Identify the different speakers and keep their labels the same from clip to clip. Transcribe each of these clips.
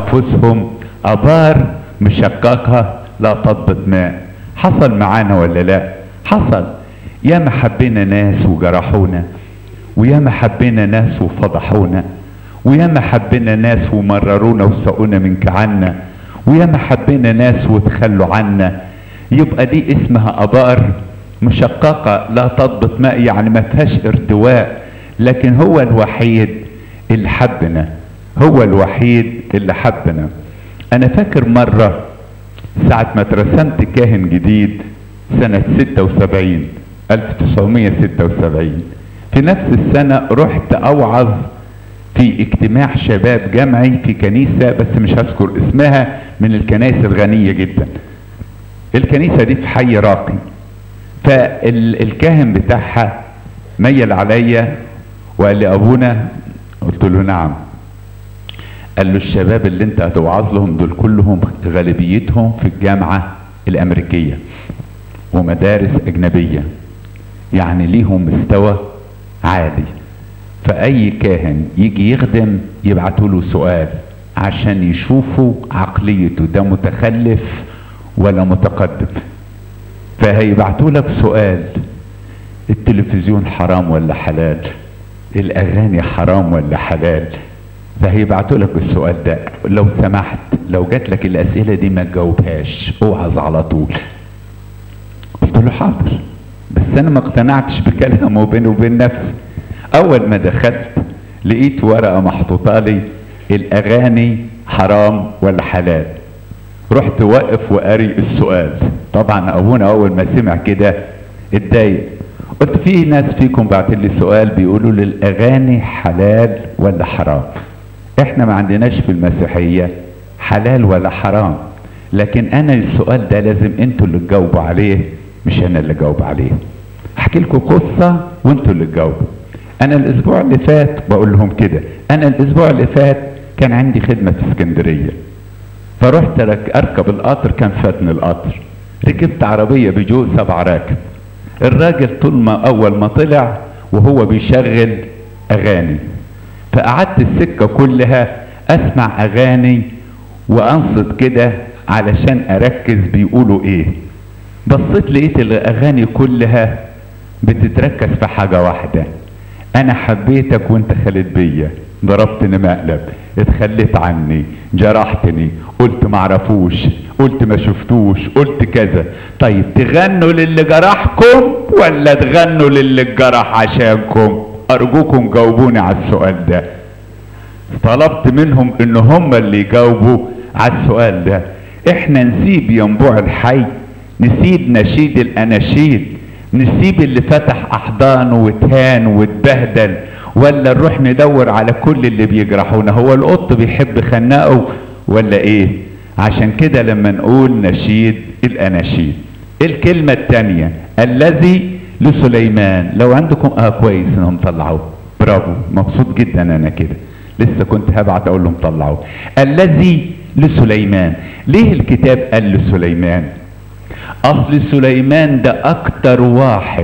Speaker 1: أنفسهم أبار مشققة لا تضبط ماء حصل معانا ولا لا حصل ياما حبينا ناس وجرحونا وياما حبينا ناس وفضحونا وياما حبينا ناس ومررونا وسقونا من كعنا وياما حبينا ناس وتخلوا عنا يبقى دي اسمها ابار مشققة لا تضبط ماء يعني ما فيهاش ارتواء لكن هو الوحيد اللي حبنا هو الوحيد اللي حبنا انا فاكر مرة ساعة ما اترسمت كاهن جديد سنة 76 1976 في نفس السنة رحت اوعظ في اجتماع شباب جمعي في كنيسة بس مش هذكر اسمها من الكنائس الغنية جدا الكنيسة دي في حي راقي فالكاهن بتاعها ميل عليا وقال لي ابونا قلت له نعم قال له الشباب اللي انت هتوعظ لهم دول كلهم غالبيتهم في الجامعة الامريكية ومدارس اجنبية يعني ليهم مستوى عالي فاي كاهن يجي يخدم يبعتوا له سؤال عشان يشوفوا عقليته ده متخلف ولا متقدم فهيبعتوا لك سؤال التلفزيون حرام ولا حلال الاغاني حرام ولا حلال فهيبعتوا لك السؤال ده لو سمحت لو جات لك الاسئله دي ما تجاوبهاش اوعظ على طول قلت له حاضر بس انا ما اقتنعتش بكلامه بيني وبين نفسي اول ما دخلت لقيت ورقه محطوطه لي الاغاني حرام ولا حلال رحت واقف وقاري السؤال طبعا ابونا اول ما سمع كده اتضايق قلت في ناس فيكم بعتين لي سؤال بيقولوا لي الاغاني حلال ولا حرام احنا ما عندناش في المسيحيه حلال ولا حرام لكن انا السؤال ده لازم انتوا اللي تجاوبوا عليه مش انا اللي جاوب عليه احكي لكم قصه وانتوا اللي تجاوبوا انا الاسبوع اللي فات بقول لهم كده انا الاسبوع اللي فات كان عندي خدمه في اسكندريه فرحت اركب القطر كان فاتني القطر ركبت عربيه بجو سبع راكب الراجل طول ما اول ما طلع وهو بيشغل اغاني فقعدت السكه كلها اسمع اغاني وانصت كده علشان اركز بيقولوا ايه بصيت لقيت الاغاني كلها بتتركز في حاجه واحده انا حبيتك وانت خليت بيا ضربتني مقلب اتخليت عني جرحتني قلت معرفوش قلت ما شفتوش قلت كذا طيب تغنوا للي جرحكم ولا تغنوا للي اتجرح عشانكم ارجوكم جاوبوني على السؤال ده طلبت منهم ان هم اللي يجاوبوا على السؤال ده احنا نسيب ينبوع الحي نسيب نشيد الاناشيد نسيب اللي فتح احضانه واتهان واتبهدل ولا نروح ندور على كل اللي بيجرحونا هو القط بيحب خناقه ولا ايه عشان كده لما نقول نشيد الاناشيد الكلمة التانية الذي لسليمان لو عندكم اه كويس انهم طلعوه برافو مبسوط جدا انا كده لسه كنت هبعت اقول لهم طلعوه الذي لسليمان ليه الكتاب قال لسليمان اصل سليمان ده اكتر واحد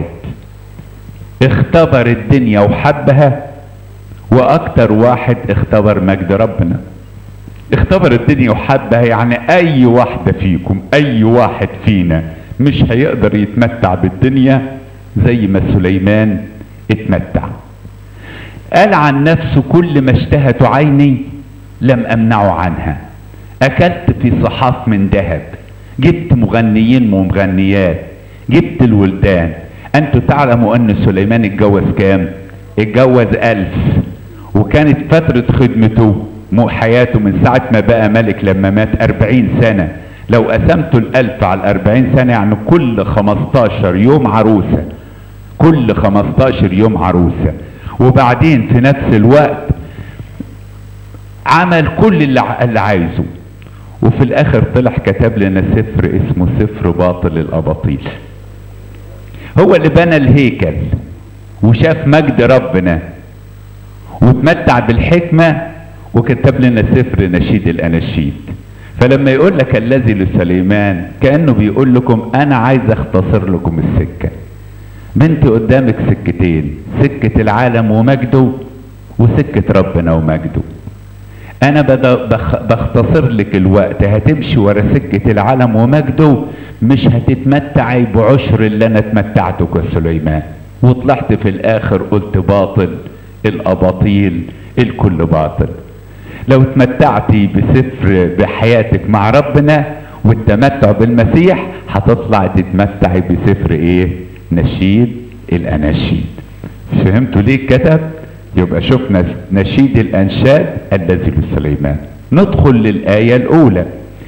Speaker 1: اختبر الدنيا وحبها واكتر واحد اختبر مجد ربنا اختبر الدنيا وحبها يعني اي واحدة فيكم اي واحد فينا مش هيقدر يتمتع بالدنيا زي ما سليمان اتمتع قال عن نفسه كل ما اشتهت عيني لم امنعه عنها اكلت في صحاف من ذهب جبت مغنيين ومغنيات جبت الولدان انتوا تعلموا ان سليمان اتجوز كام اتجوز الف وكانت فترة خدمته مو حياته من ساعة ما بقى ملك لما مات أربعين سنة لو قسمتوا الألف على الأربعين سنة يعني كل خمستاشر يوم عروسة كل خمستاشر يوم عروسة وبعدين في نفس الوقت عمل كل اللي, اللي عايزه وفي الآخر طلع كتب لنا سفر اسمه سفر باطل الأباطيل هو اللي بنى الهيكل وشاف مجد ربنا وتمتع بالحكمة وكتب لنا سفر نشيد الأناشيد فلما يقول لك الذي لسليمان كأنه بيقول لكم أنا عايز أختصر لكم السكة بنت قدامك سكتين سكة العالم ومجده وسكة ربنا ومجده انا بد- بخ- بختصر لك الوقت هتمشي ورا سكة العالم ومجده مش هتتمتعي بعشر اللي انا اتمتعته كسليمان وطلعت في الاخر قلت باطل الاباطيل الكل باطل لو اتمتعتي بسفر بحياتك مع ربنا والتمتع بالمسيح هتطلع تتمتعي بسفر ايه نشيد الاناشيد فهمتوا ليه كتب يبقى شفنا نشيد الانشاد الذي لسليمان ندخل للايه الاولى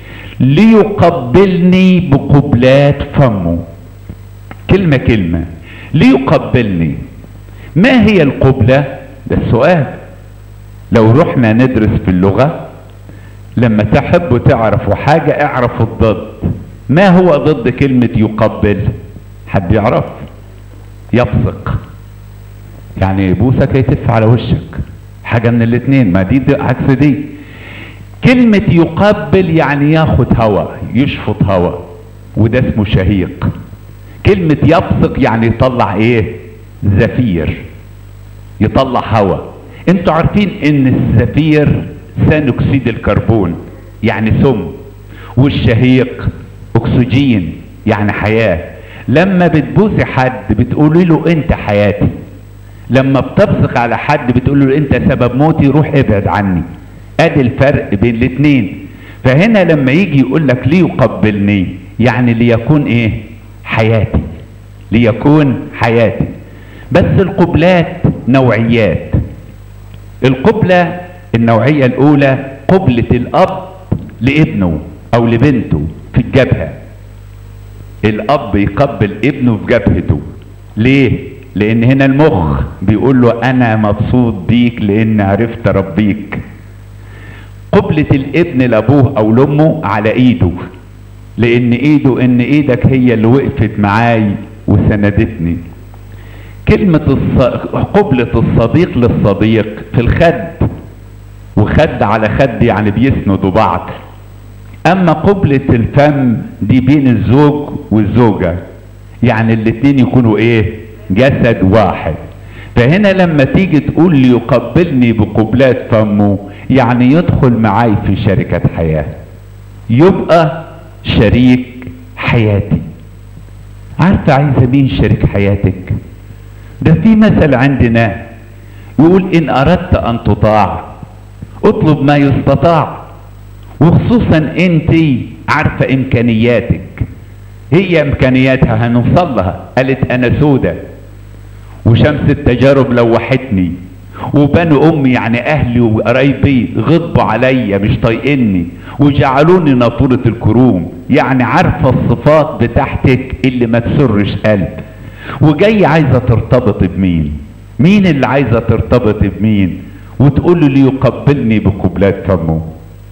Speaker 1: ليقبلني بقبلات فمه كلمه كلمه ليقبلني ما هي القبله ده السؤال لو رحنا ندرس في اللغه لما تحبوا تعرفوا حاجه اعرفوا الضد ما هو ضد كلمه يقبل حد يعرف يبصق يعني يبوسك يتف على وشك حاجة من الاتنين ما دي, دي عكس دي كلمة يقبل يعني ياخد هوا يشفط هوا وده اسمه شهيق كلمة يبصق يعني يطلع ايه زفير يطلع هوا انتوا عارفين ان الزفير ثاني اكسيد الكربون يعني سم والشهيق اكسجين يعني حياة لما بتبوسي حد بتقولي له انت حياتي لما بتبصق على حد بتقول له انت سبب موتي روح ابعد عني ادي الفرق بين الاثنين فهنا لما يجي يقول لك ليقبلني يعني ليكون ايه حياتي ليكون حياتي بس القبلات نوعيات القبلة النوعية الاولى قبلة الاب لابنه او لبنته في الجبهة الاب يقبل ابنه في جبهته ليه لان هنا المخ بيقول له انا مبسوط بيك لان عرفت اربيك قبلة الابن لابوه او لامه على ايده لان ايده ان ايدك هي اللي وقفت معاي وسندتني كلمة الص... قبلة الصديق للصديق في الخد وخد على خد يعني بيسندوا بعض اما قبلة الفم دي بين الزوج والزوجة يعني الاتنين يكونوا ايه جسد واحد فهنا لما تيجي تقول لي يقبلني بقبلات فمه يعني يدخل معاي في شركة حياة يبقى شريك حياتي عارفة عايزة مين شريك حياتك ده في مثل عندنا يقول ان اردت ان تطاع اطلب ما يستطاع وخصوصا انت عارفة امكانياتك هي امكانياتها هنوصل لها قالت انا سودة وشمس التجارب لوحتني وبنو امي يعني اهلي وقرايبي غضبوا عليا مش طايقني وجعلوني نافورة الكروم يعني عارفة الصفات بتاعتك اللي ما تسرش قلب وجاي عايزة ترتبط بمين مين اللي عايزة ترتبط بمين وتقول له ليقبلني بقبلات فمه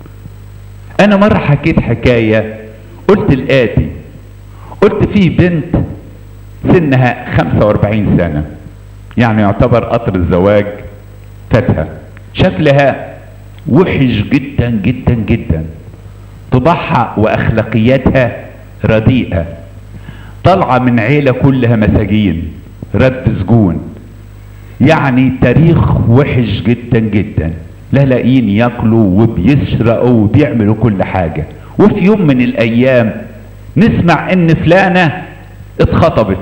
Speaker 1: انا مرة حكيت حكاية قلت الاتي قلت في بنت سنها 45 سنة يعني يعتبر قطر الزواج فاتها شكلها وحش جدا جدا جدا طباعها واخلاقياتها رديئة طالعة من عيلة كلها مساجين رد سجون يعني تاريخ وحش جدا جدا لا لاقيين ياكلوا وبيسرقوا وبيعملوا كل حاجة وفي يوم من الايام نسمع ان فلانة اتخطبت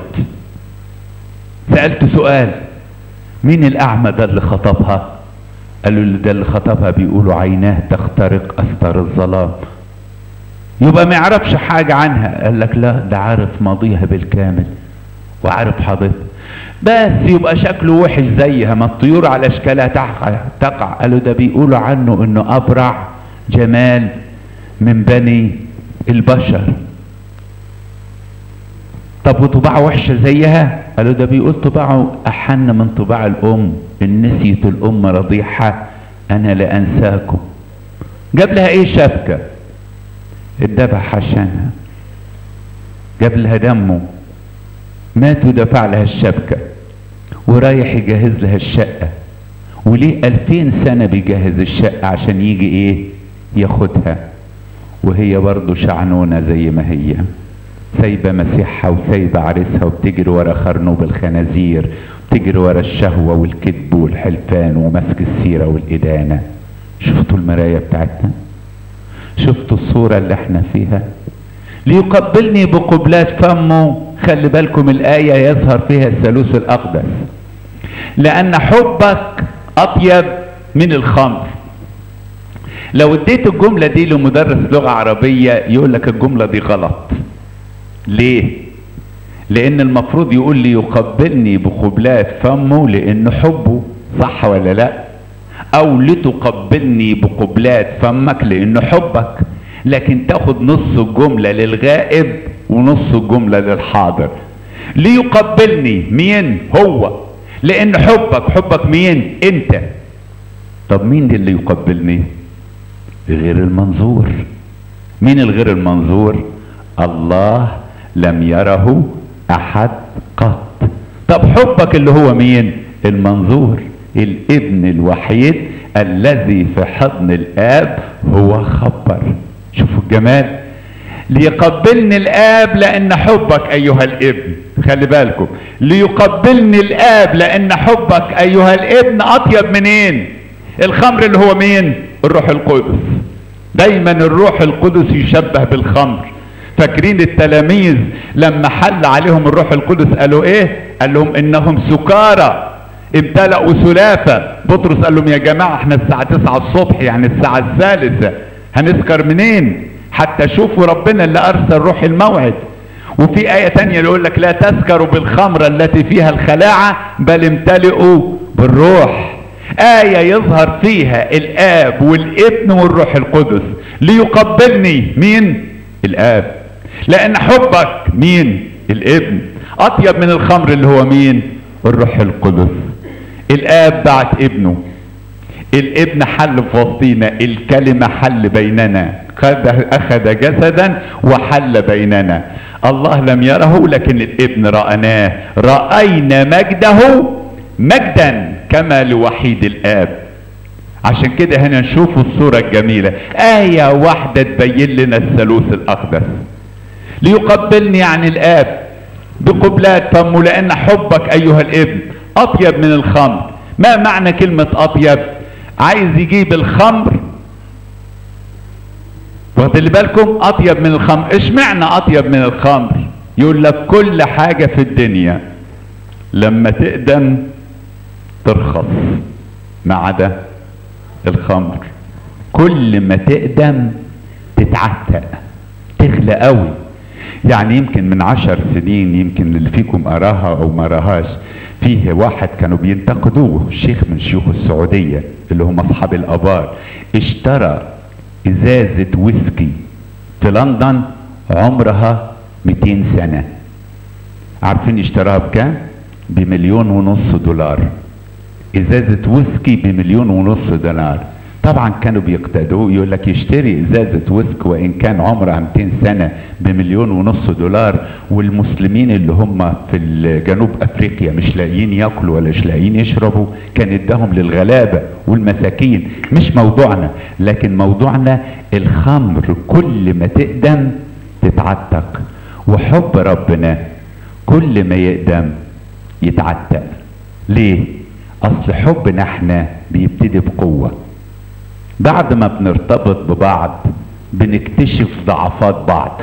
Speaker 1: سألت سؤال مين الاعمى ده اللي خطبها قالوا لي ده اللي خطبها بيقولوا عيناه تخترق استار الظلام يبقى ما يعرفش حاجة عنها قال لك لا ده عارف ماضيها بالكامل وعارف حاضرها بس يبقى شكله وحش زيها ما الطيور على اشكالها تقع تقع قالوا ده بيقولوا عنه انه ابرع جمال من بني البشر طب وطباعه وحشه زيها قالوا ده بيقول طباعه احن من طباع الام ان نسيت الام رضيعها انا لانساكم جاب لها ايه شبكه اتذبح عشانها جاب لها دمه مات ودفع لها الشبكة ورايح يجهز لها الشقة وليه ألفين سنة بيجهز الشقة عشان يجي ايه ياخدها وهي برضه شعنونة زي ما هي سايبة مسيحها وسايبة عريسها وبتجري ورا خرنوب الخنازير بتجري ورا الشهوة والكذب والحلفان ومسك السيرة والإدانة شفتوا المراية بتاعتنا شفتوا الصورة اللي احنا فيها ليقبلني بقبلات فمه خلي بالكم الآية يظهر فيها الثالوث الأقدس لأن حبك أطيب من الخمر لو اديت الجملة دي لمدرس لغة عربية يقول لك الجملة دي غلط ليه لان المفروض يقول لي يقبلني بقبلات فمه لان حبه صح ولا لا او لتقبلني بقبلات فمك لانه حبك لكن تاخد نص الجملة للغائب ونص الجملة للحاضر ليقبلني مين هو لان حبك حبك مين انت طب مين اللي يقبلني غير المنظور مين الغير المنظور الله لم يره احد قط طب حبك اللي هو مين المنظور الابن الوحيد الذي في حضن الاب هو خبر شوفوا الجمال ليقبلني الاب لان حبك ايها الابن خلي بالكم ليقبلني الاب لان حبك ايها الابن اطيب منين الخمر اللي هو مين الروح القدس دايما الروح القدس يشبه بالخمر فاكرين التلاميذ لما حل عليهم الروح القدس قالوا ايه قال لهم انهم سكارى امتلأوا سلافة بطرس قال لهم يا جماعة احنا الساعة 9 الصبح يعني الساعة الثالثة هنسكر منين حتى شوفوا ربنا اللي ارسل روح الموعد وفي آية تانية يقول لك لا تسكروا بالخمرة التي فيها الخلاعة بل امتلئوا بالروح آية يظهر فيها الآب والابن والروح القدس ليقبلني مين الآب لأن حبك مين الابن أطيب من الخمر اللي هو مين الروح القدس الآب بعت ابنه الابن حل في وسطينا الكلمة حل بيننا أخذ جسدا وحل بيننا الله لم يره لكن الابن رأناه رأينا مجده مجدا كما لوحيد الآب عشان كده هنا نشوف الصورة الجميلة آية واحدة تبين لنا الثالوث الأقدس ليقبلني عن الآب بقبلات فمه لأن حبك أيها الابن أطيب من الخمر ما معنى كلمة أطيب عايز يجيب الخمر واخد بالكم أطيب من الخمر إيش معنى أطيب من الخمر يقول لك كل حاجة في الدنيا لما تقدم ترخص ما عدا الخمر كل ما تقدم تتعتق تغلى قوي يعني يمكن من عشر سنين يمكن اللي فيكم اراها او ما راهاش فيه واحد كانوا بينتقدوه شيخ من شيوخ السعودية اللي هم اصحاب الابار اشترى ازازة ويسكي في لندن عمرها 200 سنة عارفين اشتراها بكام بمليون ونص دولار ازازة ويسكي بمليون ونص دولار طبعا كانوا بيقتدوا يقول لك يشتري ازازة ويسك وان كان عمرها 200 سنة بمليون ونص دولار والمسلمين اللي هم في جنوب افريقيا مش لاقيين ياكلوا ولا مش لاقيين يشربوا كان اداهم للغلابة والمساكين مش موضوعنا لكن موضوعنا الخمر كل ما تقدم تتعتق وحب ربنا كل ما يقدم يتعتق ليه اصل حبنا احنا بيبتدي بقوة بعد ما بنرتبط ببعض بنكتشف ضعفات بعض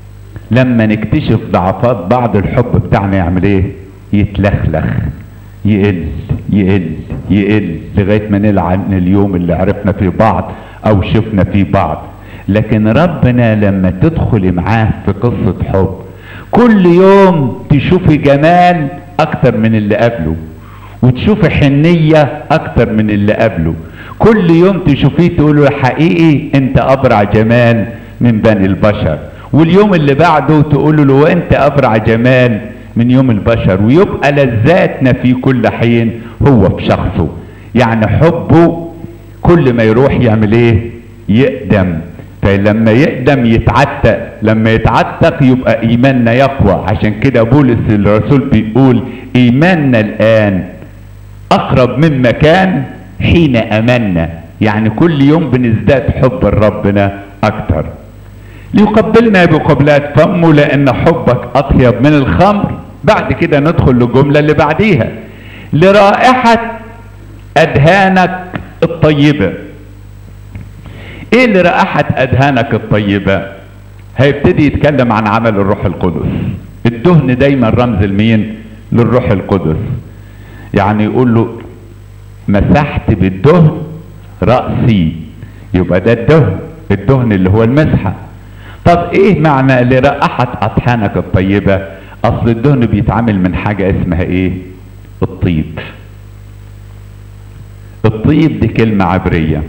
Speaker 1: لما نكتشف ضعفات بعض الحب بتاعنا يعمل ايه يتلخلخ يقل يقل يقل لغاية ما نلعن اليوم اللي عرفنا فيه بعض او شفنا فيه بعض لكن ربنا لما تدخلي معاه في قصة حب كل يوم تشوفي جمال اكتر من اللي قبله وتشوفي حنية اكتر من اللي قبله كل يوم تشوفيه تقولوا حقيقي انت ابرع جمال من بني البشر واليوم اللي بعده تقولوا له انت ابرع جمال من يوم البشر ويبقى لذاتنا في كل حين هو في شخصه يعني حبه كل ما يروح يعمل ايه يقدم فلما يقدم يتعتق لما يتعتق يبقى ايماننا يقوى عشان كده بولس الرسول بيقول ايماننا الان اقرب مما كان حين امنا يعني كل يوم بنزداد حب ربنا اكتر ليقبلنا بقبلات فمه لان حبك اطيب من الخمر بعد كده ندخل للجمله اللي بعديها لرائحه اذهانك الطيبه ايه اللي رائحة اذهانك الطيبة هيبتدي يتكلم عن عمل الروح القدس الدهن دايما رمز لمين للروح القدس يعني يقول له مسحت بالدهن رأسي يبقى ده الدهن الدهن اللي هو المسحة طب ايه معنى لرائحة اطحانك الطيبة اصل الدهن بيتعمل من حاجة اسمها ايه الطيب الطيب دي كلمة عبرية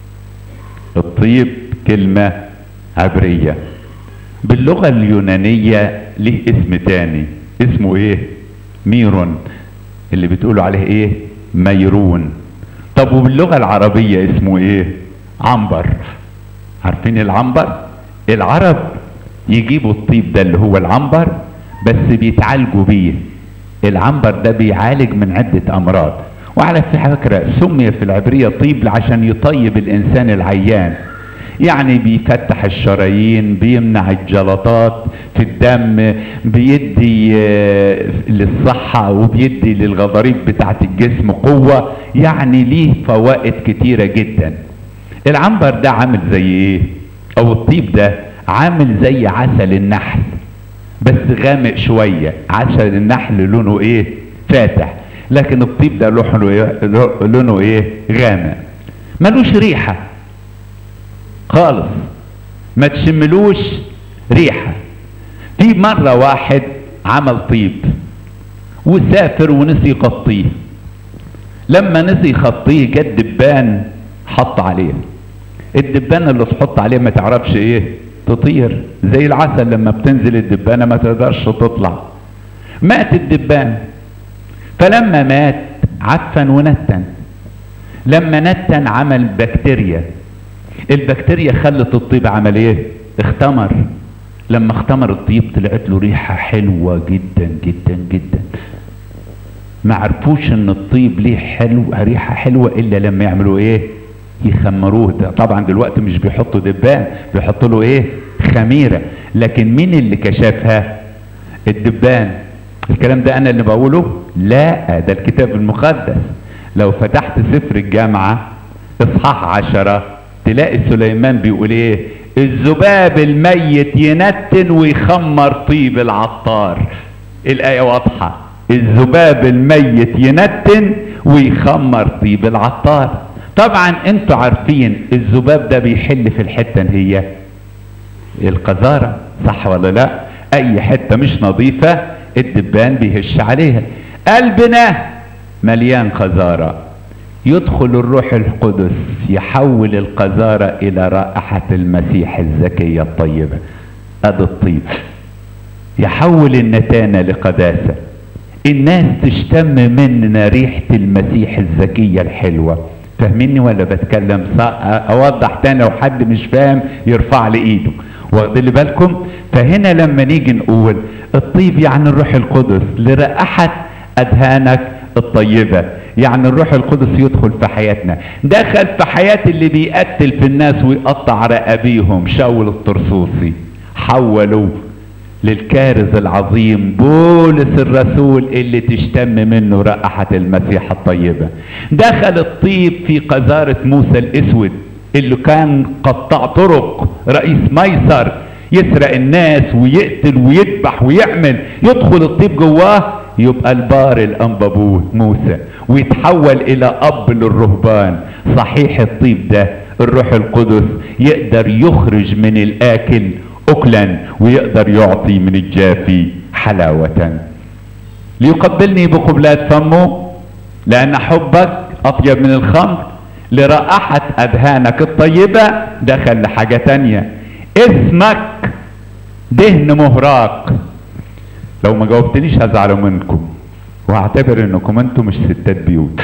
Speaker 1: الطيب كلمة عبرية باللغة اليونانية ليه اسم تاني اسمه ايه ميرون اللي بتقولوا عليه ايه ميرون طب وباللغة العربية اسمه ايه عنبر عارفين العنبر العرب يجيبوا الطيب ده اللي هو العنبر بس بيتعالجوا بيه العنبر ده بيعالج من عدة امراض وعلى فكرة سمي في العبرية طيب عشان يطيب الانسان العيان يعني بيفتح الشرايين بيمنع الجلطات في الدم بيدي للصحة وبيدي للغضاريف بتاعت الجسم قوة يعني ليه فوائد كتيرة جدا العنبر ده عامل زي ايه او الطيب ده عامل زي عسل النحل بس غامق شوية عسل النحل لونه ايه فاتح لكن الطيب ده لونه ايه, لونه إيه؟ غامق ملوش ريحه خالص ما تشملوش ريحة في مرة واحد عمل طيب وسافر ونسي يغطيه لما نسي يغطيه جه الدبان حط عليه الدبان اللي تحط عليه ما تعرفش ايه تطير زي العسل لما بتنزل الدبانه ما تقدرش تطلع مات الدبان فلما مات عفن ونتن لما نتن عمل بكتيريا البكتيريا خلت الطيب عمل ايه اختمر لما اختمر الطيب طلعت له ريحة حلوة جدا جدا جدا ما عرفوش ان الطيب ليه حلو ريحة حلوة الا لما يعملوا ايه يخمروه ده طبعا دلوقتي مش بيحطوا دبان بيحطوا له ايه خميرة لكن مين اللي كشفها الدبان الكلام ده انا اللي بقوله لا ده الكتاب المقدس لو فتحت سفر الجامعة اصحاح عشرة تلاقي سليمان بيقول ايه الذباب الميت ينتن ويخمر طيب العطار الآية واضحة الذباب الميت ينتن ويخمر طيب العطار طبعا انتوا عارفين الذباب ده بيحل في الحتة اللي هي القذارة صح ولا لا اي حتة مش نظيفة الدبان بيهش عليها قلبنا مليان قذاره يدخل الروح القدس يحول القذارة إلى رائحة المسيح الزكية الطيبة هذا الطيب يحول النتانة لقداسة الناس تشتم مننا ريحة المسيح الزكية الحلوة فاهميني ولا بتكلم اوضح تاني لو حد مش فاهم يرفع لي ايده واخدين بالكم فهنا لما نيجي نقول الطيب يعني الروح القدس لرائحة اذهانك الطيبة يعني الروح القدس يدخل في حياتنا دخل في حياة اللي بيقتل في الناس ويقطع رقابيهم شاول الطرسوسي حولوا للكارز العظيم بولس الرسول اللي تشتم منه رائحة المسيح الطيبة دخل الطيب في قذارة موسى الاسود اللي كان قطاع طرق رئيس ميسر يسرق الناس ويقتل ويذبح ويعمل يدخل الطيب جواه يبقى البار الانبابوت موسى ويتحول الى اب للرهبان صحيح الطيب ده الروح القدس يقدر يخرج من الاكل اكلا ويقدر يعطي من الجافي حلاوة ليقبلني بقبلات فمه لان حبك اطيب من الخمر لرائحة اذهانك الطيبة دخل لحاجة تانية اسمك دهن مهراق لو ما جاوبتنيش هزعل منكم وهعتبر انكم انتم مش ستات بيوت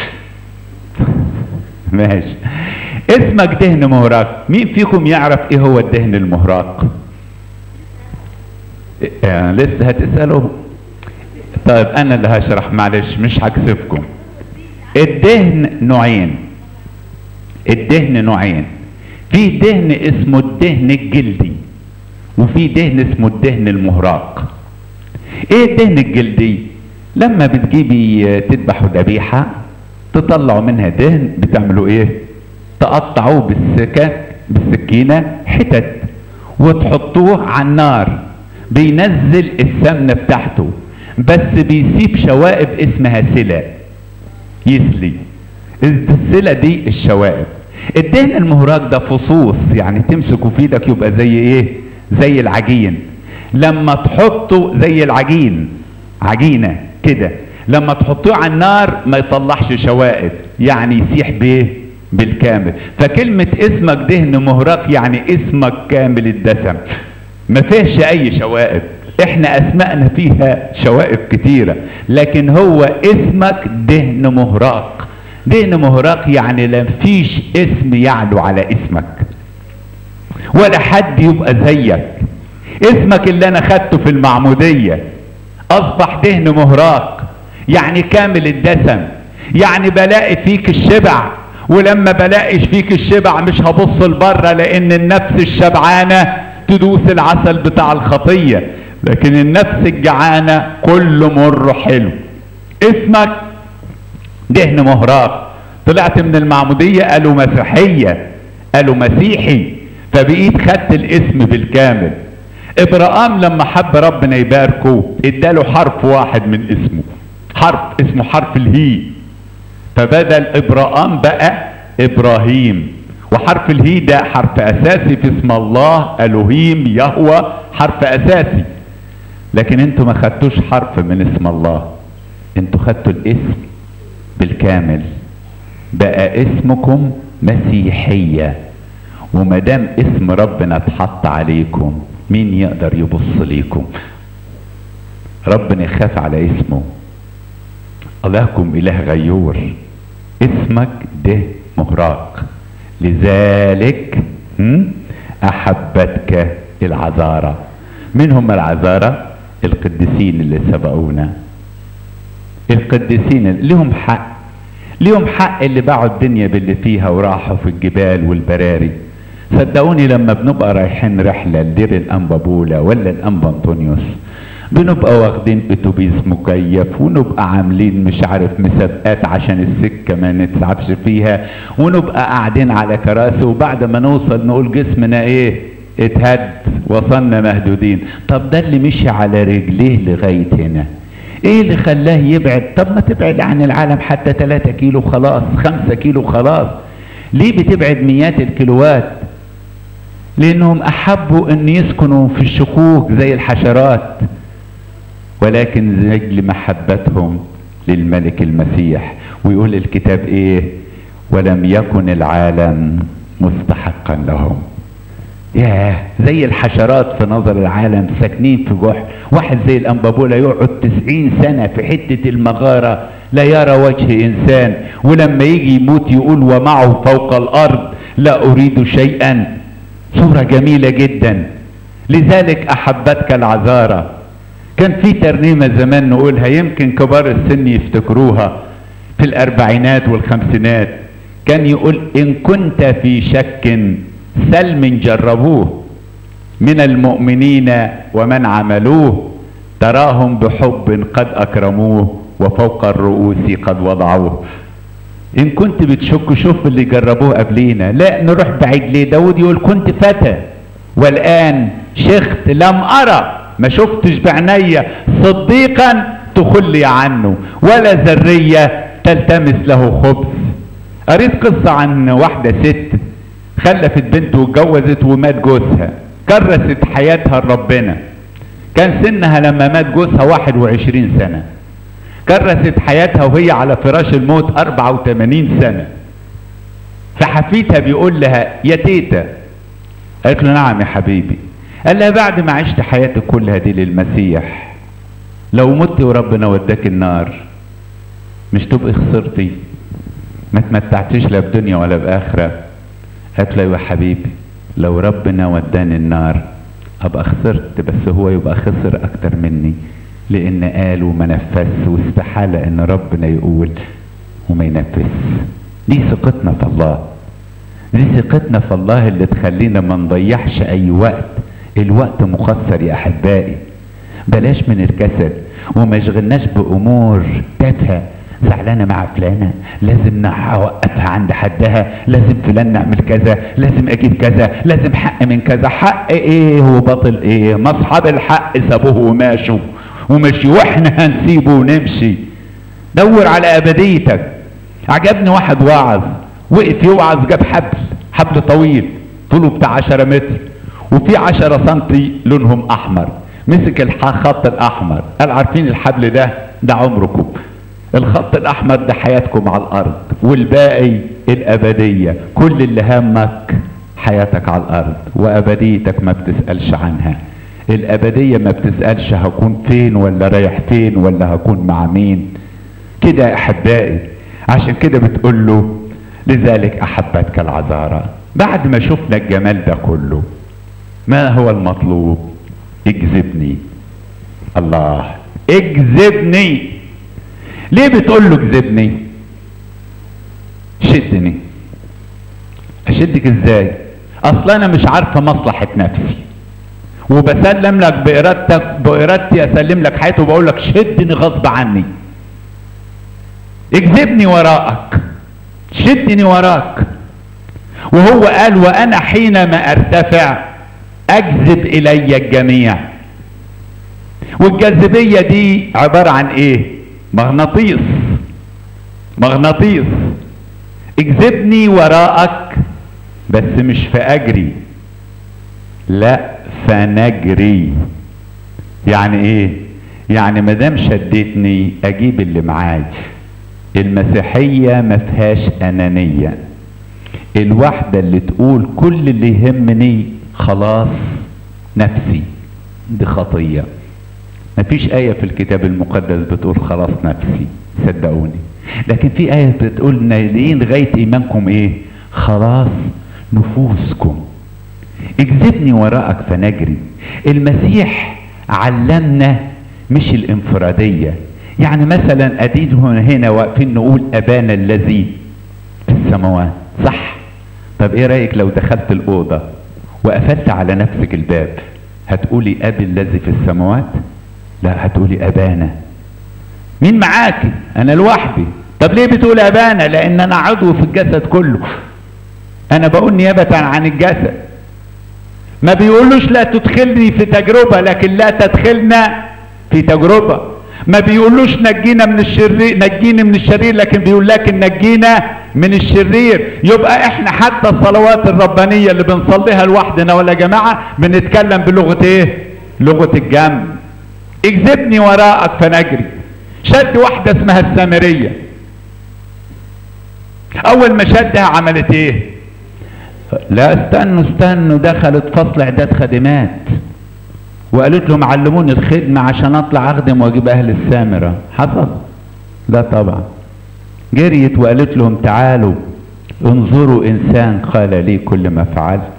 Speaker 1: ماشي اسمك دهن مهراق مين فيكم يعرف ايه هو الدهن المهراق يعني لسه هتسألوا طيب انا اللي هشرح معلش مش هكسفكم الدهن نوعين الدهن نوعين في دهن اسمه الدهن الجلدي وفي دهن اسمه الدهن المهراق ايه الدهن الجلدي لما بتجيبي تذبحوا ذبيحة تطلعوا منها دهن بتعملوا ايه تقطعوه بالسكك بالسكينة حتت وتحطوه على النار بينزل السمنة بتاعته بس بيسيب شوائب اسمها سلة يسلي السلة دي الشوائب الدهن المهراج ده فصوص يعني تمسكه في ايدك يبقى زي ايه زي العجين لما تحطه زي العجين عجينة كده لما تحطوه على النار ما يطلعش شوائب يعني يسيح بايه بالكامل فكلمة اسمك دهن مهرق يعني اسمك كامل الدسم ما فيهش اي شوائب احنا اسمائنا فيها شوائب كتيرة لكن هو اسمك دهن مهراق دهن مهراق يعني لا فيش اسم يعلو على اسمك ولا حد يبقى زيك اسمك اللي انا خدته في المعمودية اصبح دهن مهراق يعني كامل الدسم يعني بلاقي فيك الشبع ولما بلاقيش فيك الشبع مش هبص لبره لان النفس الشبعانة تدوس العسل بتاع الخطية لكن النفس الجعانة كل مر حلو اسمك دهن مهراق طلعت من المعمودية قالوا مسيحية قالوا مسيحي فبقيت خدت الاسم بالكامل ابراهام لما حب ربنا يباركه اداله حرف واحد من اسمه حرف اسمه حرف الهي فبدل ابراهام بقى ابراهيم وحرف الهي ده حرف اساسي في اسم الله الوهيم يهوى حرف اساسي لكن انتوا ما خدتوش حرف من اسم الله انتوا خدتوا الاسم بالكامل بقى اسمكم مسيحية ومدام اسم ربنا اتحط عليكم مين يقدر يبص ليكم ربنا يخاف على اسمه اللهكم اله غيور اسمك ده مهراق لذلك احبتك العذارى من هم العذارى القديسين اللي سبقونا القديسين لهم حق ليهم حق اللي باعوا الدنيا باللي فيها وراحوا في الجبال والبراري صدقوني لما بنبقى رايحين رحلة لدير الأنبابولا ولا الأنبا أنطونيوس بنبقى واخدين اتوبيس مكيف ونبقى عاملين مش عارف مسابقات عشان السكه ما نتعبش فيها ونبقى قاعدين على كراسي وبعد ما نوصل نقول جسمنا ايه اتهد وصلنا مهدودين طب ده اللي مشي على رجليه لغايه هنا ايه اللي خلاه يبعد طب ما تبعد عن العالم حتى 3 كيلو خلاص 5 كيلو خلاص ليه بتبعد مئات الكيلوات لانهم احبوا ان يسكنوا في الشقوق زي الحشرات ولكن لاجل محبتهم للملك المسيح ويقول الكتاب ايه ولم يكن العالم مستحقا لهم ياه زي الحشرات في نظر العالم ساكنين في جحر واحد زي الانبابولا يقعد تسعين سنة في حتة المغارة لا يرى وجه انسان ولما يجي يموت يقول ومعه فوق الارض لا اريد شيئا صورة جميلة جدا لذلك احبتك العذارى كان في ترنيمة زمان نقولها يمكن كبار السن يفتكروها في الاربعينات والخمسينات كان يقول ان كنت في شك سلم جربوه من المؤمنين ومن عملوه تراهم بحب قد اكرموه وفوق الرؤوس قد وضعوه ان كنت بتشك شوف اللي جربوه قبلينا لا نروح بعيد ليه داود يقول كنت فتى والان شخت لم ارى ما شفتش بعينيا صديقا تخلي عنه ولا ذرية تلتمس له خبز قريت قصة عن واحدة ست خلفت بنت واتجوزت ومات جوزها كرست حياتها لربنا كان سنها لما مات جوزها 21 سنة كرست حياتها وهي على فراش الموت 84 سنة فحفيدها بيقول لها يا تيتا قالت له نعم يا حبيبي قال لها بعد ما عشت حياتك كلها دي للمسيح لو مت وربنا وداك النار مش تبقي خسرتي ما تمتعتيش لا بدنيا ولا باخره قالت له يا حبيبي لو ربنا وداني النار ابقى خسرت بس هو يبقى خسر اكتر مني لان قال وما نفذش واستحالة ان ربنا يقول وما ينفذ دي ثقتنا في الله دي ثقتنا في الله اللي تخلينا ما نضيعش اي وقت الوقت مقصر يا احبائي بلاش من الكسل وما يشغلناش بامور تافهه زعلانه مع فلانه لازم اوقفها عند حدها لازم فلان نعمل كذا لازم اجيب كذا لازم حق من كذا حق ايه وباطل ايه ما اصحاب الحق سابوه وماشوا ومشي واحنا هنسيبه ونمشي دور على ابديتك عجبني واحد واعظ وقف يوعظ جاب حبل حبل طويل طوله بتاع 10 متر وفي 10 سنتي لونهم احمر مسك الخط الاحمر قال عارفين الحبل ده ده عمركم الخط الاحمر ده حياتكم على الارض والباقي الابديه كل اللي همك حياتك على الارض وابديتك ما بتسالش عنها الابديه ما بتسالش هكون فين ولا رايح فين ولا هكون مع مين كده يا احبائي عشان كده بتقول له لذلك احبتك العذارى بعد ما شفنا الجمال ده كله ما هو المطلوب اجذبني الله اجذبني ليه بتقول له اجذبني شدني اشدك ازاي اصلا انا مش عارفه مصلحه نفسي وبسلم لك بارادتك بارادتي اسلم لك حياتي وبقول لك شدني غصب عني اجذبني وراءك شدني وراك وهو قال وانا حينما ارتفع اجذب الي الجميع والجاذبيه دي عباره عن ايه مغناطيس مغناطيس اجذبني وراءك بس مش فاجري لا فنجري يعني ايه يعني ما دام شدتني اجيب اللي معايا المسيحيه ما فيهاش انانيه الواحده اللي تقول كل اللي يهمني خلاص نفسي دي خطيه مفيش آية في الكتاب المقدس بتقول خلاص نفسي صدقوني لكن في آية بتقول نايلين لغاية إيمانكم إيه خلاص نفوسكم اجذبني وراءك فنجري المسيح علمنا مش الانفرادية يعني مثلا أديد هنا واقفين نقول أبانا الذي في السماوات صح طب ايه رأيك لو دخلت الأوضة وقفلت على نفسك الباب هتقولي أبي الذي في السماوات لا هتقولي ابانا مين معاكي انا لوحدي طب ليه بتقول ابانا لان انا عضو في الجسد كله انا بقول نيابة عن الجسد ما بيقولوش لا تدخلني في تجربة لكن لا تدخلنا في تجربة ما بيقولوش نجينا من الشرير نجيني من الشرير لكن بيقول لكن نجينا من الشرير يبقى احنا حتى الصلوات الربانية اللي بنصليها لوحدنا ولا جماعة بنتكلم بلغة ايه لغة الجنب اجذبني وراءك فنجري شد واحدة اسمها السامرية اول ما شدها عملت ايه لا استنوا استنوا دخلت فصل اعداد خادمات وقالت لهم علموني الخدمة عشان اطلع اخدم واجيب اهل السامرة حصل لا طبعا جريت وقالت لهم تعالوا انظروا انسان قال لي كل ما فعلت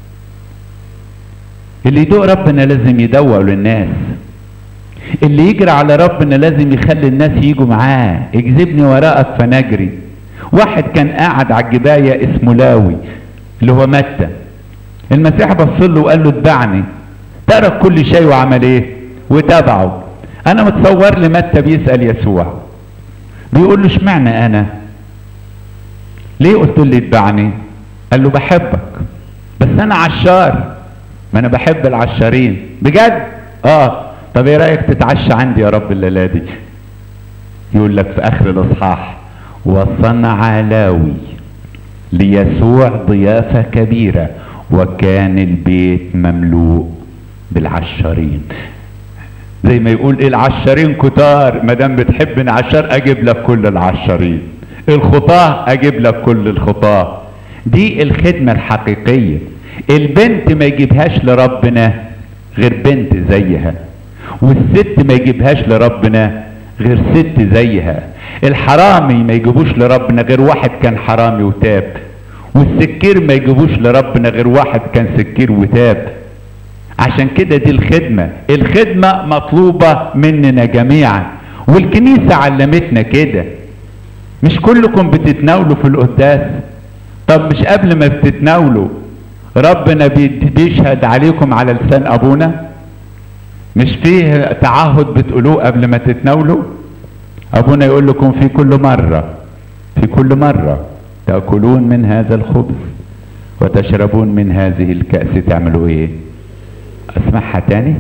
Speaker 1: اللي يدوق ربنا لازم يدوق للناس اللي يجري على ربنا لازم يخلي الناس يجوا معاه اجذبني وراءك فنجري واحد كان قاعد على الجباية اسمه لاوي اللي هو متى المسيح بص له وقال له اتبعني ترك كل شيء وعمل ايه وتابعه انا متصور لي متى بيسأل يسوع بيقول له اشمعنى انا ليه قلت له اتبعني قال له بحبك بس انا عشار ما انا بحب العشارين بجد اه طب ايه رايك تتعشى عندي يا رب الليله دي يقول لك في اخر الاصحاح وصنع لاوي ليسوع ضيافه كبيره وكان البيت مملوء بالعشارين زي ما يقول ايه العشارين كتار ما دام بتحب نعشر اجيب لك كل العشارين الخطاه اجيب لك كل الخطاه دي الخدمه الحقيقيه البنت ما يجيبهاش لربنا غير بنت زيها والست ما يجيبهاش لربنا غير ست زيها الحرامي ما يجيبوش لربنا غير واحد كان حرامي وتاب والسكير ما يجيبوش لربنا غير واحد كان سكير وتاب عشان كده دي الخدمة الخدمة مطلوبة مننا جميعا والكنيسة علمتنا كده مش كلكم بتتناولوا في القداس طب مش قبل ما بتتناولوا ربنا بيشهد عليكم على لسان ابونا مش فيه تعهد بتقولوه قبل ما تتناولوا ابونا يقول لكم في كل مرة في كل مرة تأكلون من هذا الخبز وتشربون من هذه الكأس تعملوا ايه اسمعها تاني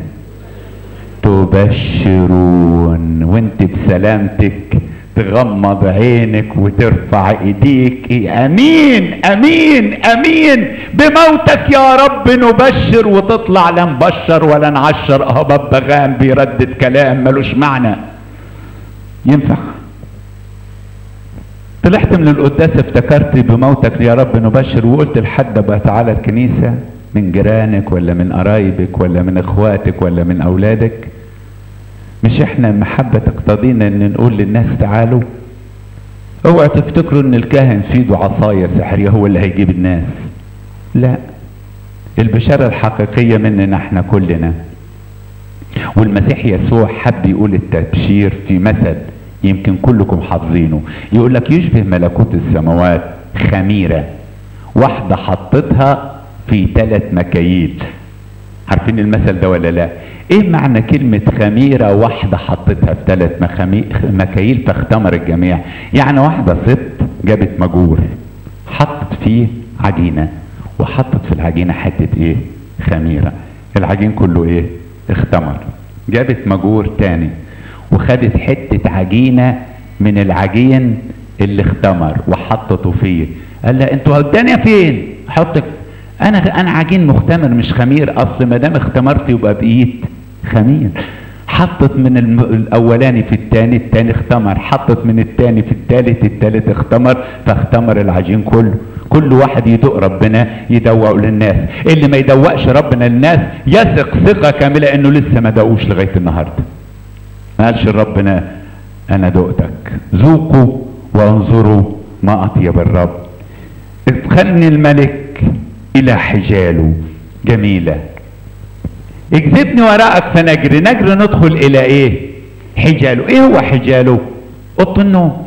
Speaker 1: تبشرون وانت بسلامتك تغمض عينك وترفع ايديك إيه امين امين امين بموتك يا رب نبشر وتطلع لا نبشر ولا نعشر اه ببغان بيردد كلام ملوش معنى ينفع طلعت من القداس افتكرت بموتك يا رب نبشر وقلت لحد بقى تعالى الكنيسة من جيرانك ولا من قرايبك ولا من اخواتك ولا من اولادك مش احنا محبة تقتضينا ان نقول للناس تعالوا اوعى تفتكروا ان الكاهن في ايده عصاية سحرية هو اللي هيجيب الناس لا البشارة الحقيقية مننا احنا كلنا والمسيح يسوع حب يقول التبشير في مثل يمكن كلكم حافظينه يقول لك يشبه ملكوت السماوات خميرة واحدة حطتها في ثلاث مكاييل عارفين المثل ده ولا لا ايه معنى كلمة خميرة واحدة حطتها في ثلاث مكاييل فاختمر الجميع يعني واحدة ست جابت مجور حطت فيه عجينة وحطت في العجينة حتة ايه خميرة العجين كله ايه اختمر جابت مجور تاني وخدت حتة عجينة من العجين اللي اختمر وحطته فيه قال لها انتوا وداني فين حطك انا انا عجين مختمر مش خمير اصل ما دام اختمرت يبقى بايد خمير حطت من الاولاني في الثاني الثاني اختمر حطت من الثاني في الثالث الثالث اختمر فاختمر العجين كله كل واحد يدوق ربنا يدوق للناس اللي ما يدوقش ربنا للناس يثق ثقه كامله انه لسه ما دوقوش لغايه النهارده ما قالش ربنا انا دقتك ذوقوا وانظروا ما اطيب الرب ادخلني الملك الى حجاله جميلة اجذبني وراءك فنجري نجري ندخل الى ايه حجاله ايه هو حجاله اوضه النوم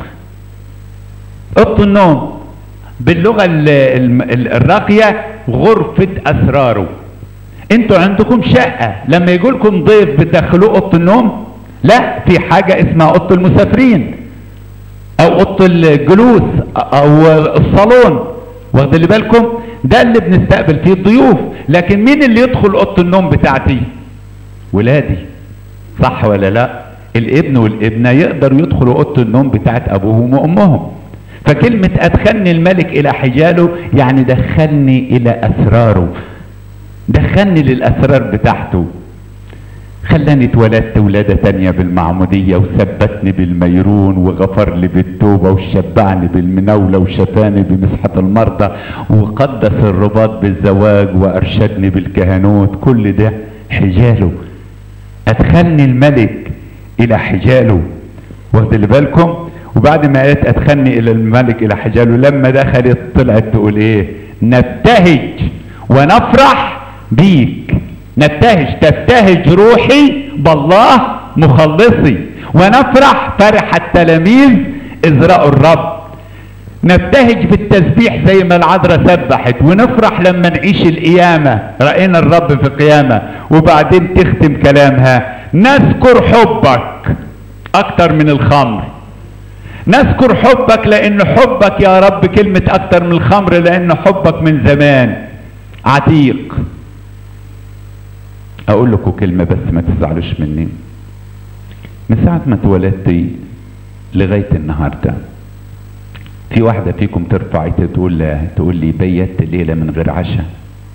Speaker 1: اوضه النوم باللغة الراقية غرفة اسراره انتوا عندكم شقة لما يجولكم ضيف بتدخلوه اوضه النوم لا في حاجة اسمها اوضه المسافرين او اوضه الجلوس او الصالون واخد بالكم ده اللي بنستقبل فيه الضيوف لكن مين اللي يدخل اوضه النوم بتاعتي ولادي صح ولا لا الابن والابنه يقدروا يدخلوا اوضه النوم بتاعت ابوهم وامهم فكلمة أدخلني الملك إلى حجاله يعني دخلني إلى أسراره دخلني للأسرار بتاعته خلاني اتولدت ولادة تانية بالمعمودية وثبتني بالميرون وغفر لي بالتوبة وشبعني بالمناولة وشفاني بمسحة المرضى وقدس الرباط بالزواج وأرشدني بالكهنوت كل ده حجاله أدخلني الملك إلى حجاله واخد بالكم وبعد ما قالت أدخلني إلى الملك إلى حجاله لما دخلت طلعت تقول إيه نبتهج ونفرح بيك نبتهج تبتهج روحي بالله مخلصي ونفرح فرح التلاميذ إذ رأوا الرب نبتهج في التسبيح زي ما العذراء سبحت ونفرح لما نعيش القيامة رأينا الرب في القيامة وبعدين تختم كلامها نذكر حبك أكتر من الخمر نذكر حبك لأن حبك يا رب كلمة أكتر من الخمر لأن حبك من زمان عتيق اقول لكم كلمة بس ما تزعلوش مني من ساعة ما اتولدت لغاية النهاردة في واحدة فيكم ترفع تقول تقول لي بيت ليلة من غير عشاء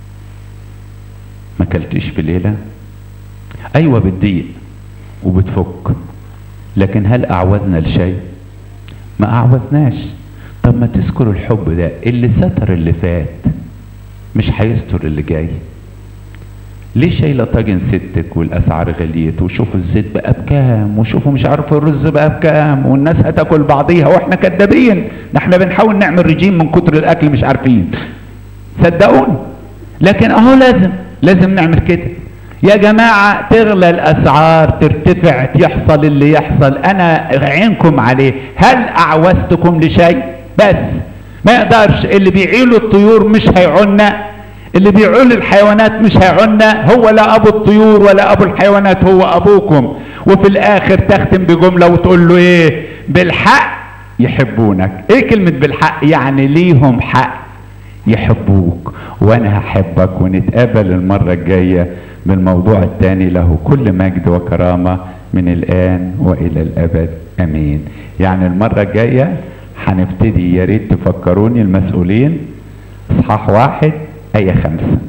Speaker 1: ما كلتش في ليلة ايوه بتضيق وبتفك لكن هل اعوزنا لشيء ما اعوزناش طب ما تذكر الحب ده اللي ستر اللي فات مش هيستر اللي جاي ليه شايله طاجن ستك والاسعار غليت وشوفوا الزيت بقى بكام وشوفوا مش عارف الرز بقى بكام والناس هتاكل بعضيها واحنا كدابين ده احنا بنحاول نعمل رجيم من كتر الاكل مش عارفين صدقوني لكن اهو لازم لازم نعمل كده يا جماعة تغلى الأسعار ترتفع يحصل اللي يحصل أنا عينكم عليه هل أعوزتكم لشيء بس ما يقدرش اللي بيعيلوا الطيور مش هيعنا اللي بيعول الحيوانات مش هيعنا هو لا ابو الطيور ولا ابو الحيوانات هو ابوكم وفي الاخر تختم بجمله وتقول له ايه بالحق يحبونك ايه كلمة بالحق يعني ليهم حق يحبوك وانا هحبك ونتقابل المرة الجاية بالموضوع الثاني له كل مجد وكرامة من الآن وإلى الأبد أمين يعني المرة الجاية هنبتدي يا ريت تفكروني المسؤولين اصحاح واحد آية خمسة